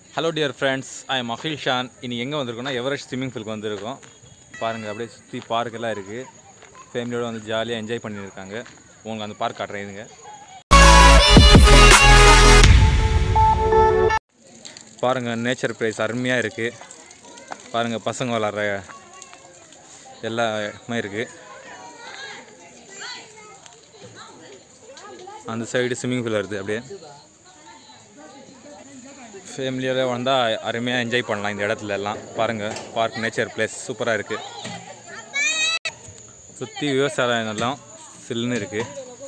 hello dear friends I am Akhil Shan இனி எங்கே வந்திருக்கோம்னா Everest swimming பூலுக்கு வந்திருக்கோம் பாருங்கள் அப்படியே சுற்றி பார்க்கெல்லாம் இருக்குது ஃபேமிலியோட வந்து ஜாலியாக என்ஜாய் பண்ணியிருக்காங்க உங்களுக்கு அந்த பார்க் காட்டுறேன் இதுங்க பாருங்கள் நேச்சர் ப்ரைஸ் அருமையாக இருக்குது பாருங்கள் பசங்க விளாட்ற எல்லாமே இருக்குது அந்த சைடு ஸ்விம்மிங் பூல் வருது அப்படியே ஃபேமிலியோட வந்தால் அருமையாக என்ஜாய் பண்ணலாம் இந்த இடத்துல எல்லாம் பாருங்கள் பார்க் நேச்சர் பிளேஸ் சூப்பராக இருக்குது சுற்றி விவசாய நிலம் சில்லுன்னு இருக்குது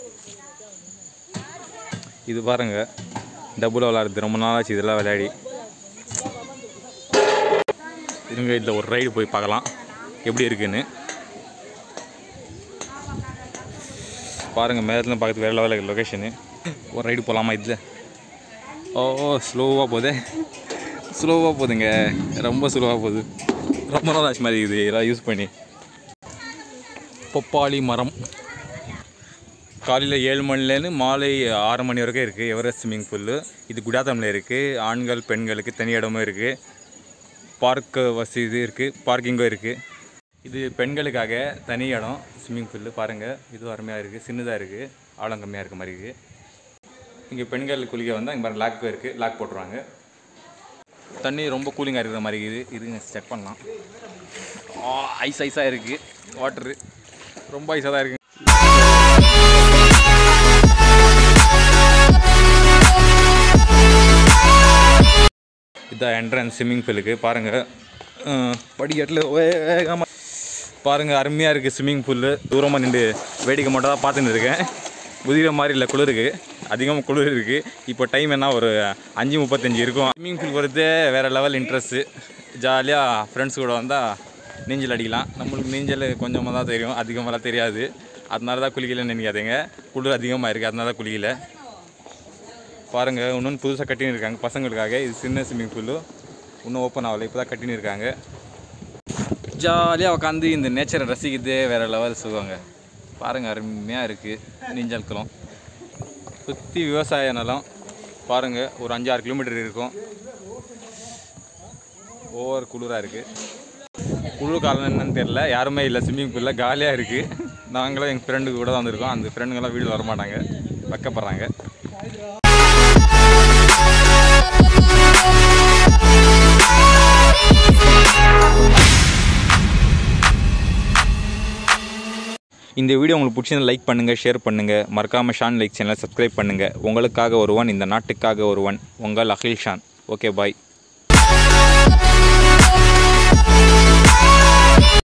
இது பாருங்கள் டபுள் விளாடுறது ரொம்ப நாளாச்சு இதெல்லாம் விளையாடி இருங்க இதில் ஒரு ரைடு போய் பார்க்கலாம் எப்படி இருக்குன்னு பாருங்கள் மேலே பார்க்கறது வேறு லெவலில் லொக்கேஷனு ஒரு ரைடு போகலாமா இதில் ஓ ஸ்லோவாக போகுது ஸ்லோவாக போகுதுங்க ரொம்ப ஸ்லோவாக போகுது ரொம்ப நாள் ஆச்சு மாதிரி இது எல்லாம் யூஸ் பண்ணி பப்பாளி மரம் காலையில் ஏழு மணிலேருந்து மாலை ஆறு மணி வரைக்கும் இருக்குது எவரெஸ்ட் ஸ்விம்மிங் பூலு இது குடாத்தமில் இருக்குது ஆண்கள் பெண்களுக்கு தனி இடமும் இருக்குது பார்க்கு வசதி இருக்குது பார்க்கிங்கும் இருக்குது இது பெண்களுக்காக தனி இடம் ஸ்விம்மிங் பூலு பாருங்கள் இது அருமையாக இருக்குது சின்னதாக இருக்குது ஆழம் கம்மியாக இருக்க மாதிரி இருக்குது இங்கே பெண்கள் குளிக்க வந்தால் இங்கே பாருங்க லாக் இருக்குது லாக் போட்டுருவாங்க தண்ணி ரொம்ப கூலிங்காக இருக்கிற மாதிரி இருக்குது இதுங்க செக் பண்ணலாம் ஐஸ் ஐஸாக இருக்குது வாட்டரு ரொம்ப ஐஸாக தான் இருக்குது இதான் என்ட்ரன்ஸ் ஸ்விம்மிங் பூலுக்கு பாருங்கள் படிக்கட்டில் வேகமாக பாருங்கள் அருமையாக இருக்குது ஸ்விம்மிங் பூலு தூரமாக நின்று வேடிக்கை மட்டும் தான் பார்த்துன்னு இருக்கேன் குதிரை மாதிரி இல்லை குளிருக்கு அதிகமாக குளிர் இருக்குது இப்போ டைம் என்ன ஒரு அஞ்சு முப்பத்தஞ்சு இருக்கும் ஸ்விம்மிங் பூல் வரதே வேறு லெவல் இன்ட்ரெஸ்ட்டு ஜாலியாக ஃப்ரெண்ட்ஸ் கூட வந்தால் நீஞ்சல் அடிக்கலாம் நம்மளுக்கு நீஞ்சல் கொஞ்சமாக தான் தெரியும் அதிகமாகலாம் தெரியாது அதனால தான் குளிக்கலன்னு நினைக்காதீங்க குளிர் அதிகமாக இருக்குது அதனால தான் குளிக்கல பாருங்கள் இன்னொன்று புதுசாக கட்டின்னு இருக்காங்க பசங்களுக்காக இது சின்ன ஸ்விம்மிங் பூலு இன்னும் ஓப்பன் ஆகலை இப்போ தான் கட்டின்னு இருக்காங்க ஜாலியாக உட்காந்து இந்த நேச்சரை ரசிக்கிறதே வேறு லெவல் சுகங்க பாருங்கள் அருமையாக இருக்குது நீஞ்சல் குளம் சுற்றி விவசாய நிலம் பாருங்கள் ஒரு அஞ்சு ஆறு கிலோமீட்டர் இருக்கும் ஓவர் குளிராக இருக்குது குளிர் காலம் என்னன்னு தெரில யாருமே இல்லை ஸ்விம்மிங் பூலில் காலியாக இருக்குது நாங்களும் எங்கள் ஃப்ரெண்டு கூட தான் வந்திருக்கோம் அந்த ஃப்ரெண்டுங்கெல்லாம் வீடு வரமாட்டாங்க வைக்கப்படுறாங்க இந்த வீடியோ உங்களுக்கு பிடிச்சிருந்தா லைக் பண்ணுங்கள் ஷேர் பண்ணுங்கள் மறக்காமல் ஷான் லைக் சேனலை சப்ஸ்கிரைப் பண்ணுங்கள் உங்களுக்காக ஒருவன் இந்த நாட்டுக்காக ஒருவன் உங்கள் அகில் ஷான் ஓகே பாய்